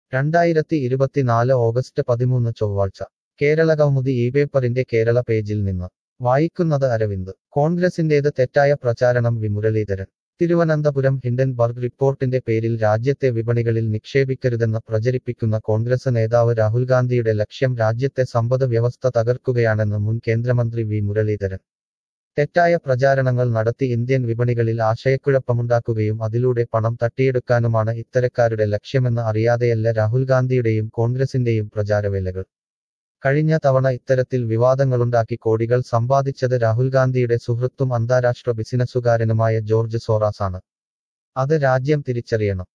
രണ്ടായിരത്തി ഇരുപത്തിനാല് ഓഗസ്റ്റ് പതിമൂന്ന് ചൊവ്വാഴ്ച കേരള കൗമുദി ഈ പേപ്പറിന്റെ കേരള പേജിൽ നിന്ന് വായിക്കുന്നത് അരവിന്ദ് കോൺഗ്രസിന്റേത് തെറ്റായ പ്രചാരണം വി മുരളീധരൻ തിരുവനന്തപുരം ഹിൻഡൻബർഗ് റിപ്പോർട്ടിന്റെ പേരിൽ രാജ്യത്തെ വിപണികളിൽ നിക്ഷേപിക്കരുതെന്ന് പ്രചരിപ്പിക്കുന്ന കോൺഗ്രസ് നേതാവ് രാഹുൽ ഗാന്ധിയുടെ ലക്ഷ്യം രാജ്യത്തെ സമ്പദ് വ്യവസ്ഥ തകർക്കുകയാണെന്ന് മുൻ കേന്ദ്രമന്ത്രി വി മുരളീധരൻ തെറ്റായ പ്രചാരണങ്ങൾ നടത്തി ഇന്ത്യൻ വിപണികളിൽ ആശയക്കുഴപ്പമുണ്ടാക്കുകയും അതിലൂടെ പണം തട്ടിയെടുക്കാനുമാണ് ഇത്തരക്കാരുടെ ലക്ഷ്യമെന്ന് അറിയാതെയല്ല രാഹുൽ ഗാന്ധിയുടെയും കോൺഗ്രസിന്റെയും പ്രചാരവേലകൾ കഴിഞ്ഞ തവണ ഇത്തരത്തിൽ വിവാദങ്ങളുണ്ടാക്കി കോടികൾ സമ്പാദിച്ചത് രാഹുൽ ഗാന്ധിയുടെ സുഹൃത്തും അന്താരാഷ്ട്ര ബിസിനസ്സുകാരനുമായ ജോർജ് സോറാസാണ് അത് രാജ്യം തിരിച്ചറിയണം